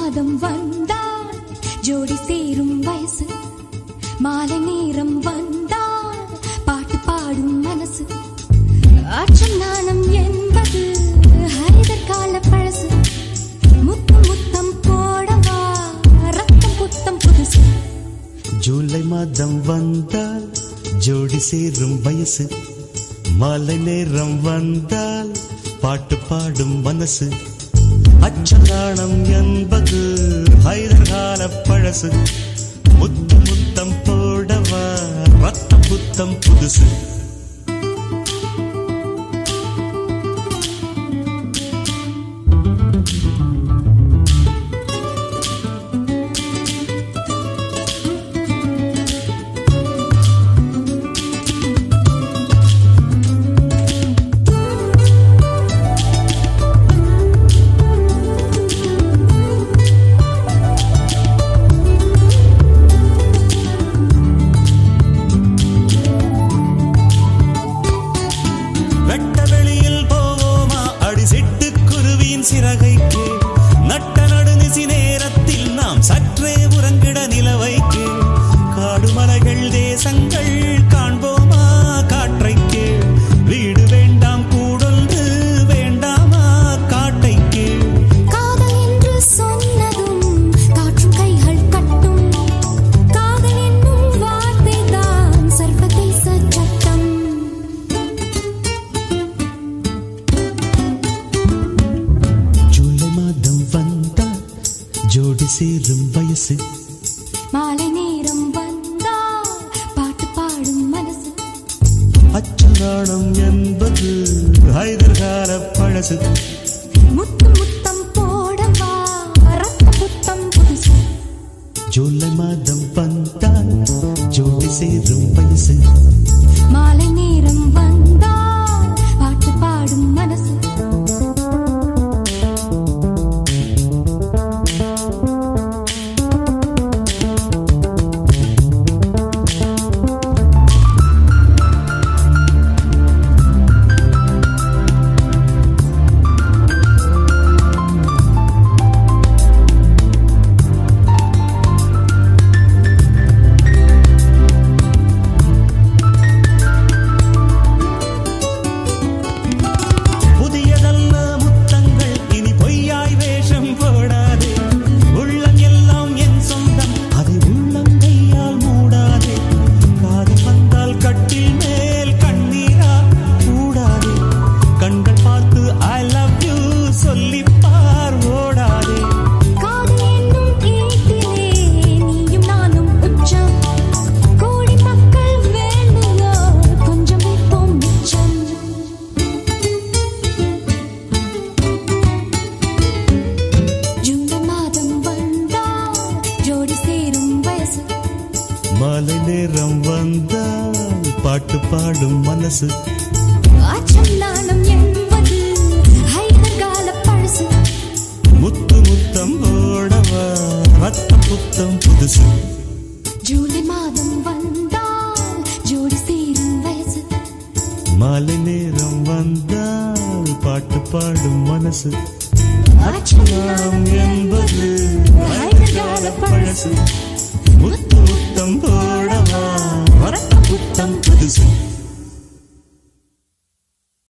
மாதம் வந்தால் ஜோடி சேரும் வயசு மாலை நேரம் வந்தால் பாட்டு பாடும் மனசு அச்சம் நாணம் என்பது ஹரிதர் கால பழசு முத்தம் முத்தம் போடவா ரத்தம் புத்தம் புதுசு ஜூலை மாதம் வந்தால் ஜோடி சேரும் வயசு மாலை நேரம் வந்தால் பாட்டு பாடும் மனசு அச்சநாணம் என்பது ஹைதர்கால பழசு முத்து முத்தம் போடவா ரத்தம் புத்தம் புதுசு வெட்ட வெளியில் போவோமா அடி சிட்டு குருவியின் சிறகைக்கு நட்ட நடுநிசி நேரத்தில் நாம் சற்றே உறங்கிட நிலவைக்கு காடு மலைகள் தேசங்கள் காண்போமா காற்றைக்கு வீடு வேண்டாம் கூடொன்று வேண்டாமா காட்டைக்கு காதல் என்று சொன்னதும் காற்றும் கைகள் கட்டும் காதல் என்னும் வார்த்தை தான் சர்வதேச சட்டம் ஜூலை மாதம் வந்தால் ஜோடி சேரும் வயசு மாலை நேரம் வந்தால் பாட்டு பாடும் மனசு அச்சநாணம் என்பது ஹைதர்கால பழசு முத்து முத்தம் போடவா ரத்த புத்தம் புதுசு ஜூலை மாதம் வந்தால் ஜோடி சேரும் வயசு மாலை நேரம் வந்தால் பாட்டு பாடும் மனசு புதியதல்ல முத்தங்கள் இனி பொய்யாய் வேஷம் போடாதே உள்ளம் எல்லாம் என் சொந்தம் அதை உள்ளங்கையால் மூடாதே காதல் வந்தால் கட்டில் மேல் கண்ணீரா கூடாதே கண்கள் பார்த்து ஐ லவ் யூ சொல்லி பார் ஓடாதே காதல் என்னும் ஈட்டிலே நீயும் நானும் உச்சம் கோடி மக்கள் வேண்டுதோ கொஞ்சம் வைப்போம் மிச்சம் ஜூலை மாதம் வந்தால் ஜோடி சேரும் வயசு மாலை நேரம் வந்தால் பாட்டு பாடும் மனசு அச்சம் நாணம் என்பது ஹைதர் கால பழசு முத்து முத்தம் ஓடவா ரத்தம் புத்தம் புதுசு ஜூலை மாதம் வந்தால் ஜோடி சேரும் வயசு மாலை நேரம் வந்தால் பாட்டு பாடும் மனசு அச்சம் நாணம் என்பது ஹைதர் கால பழசு முத்து முத்தம் போடவா ரத்தம் புத்தம் புதுசு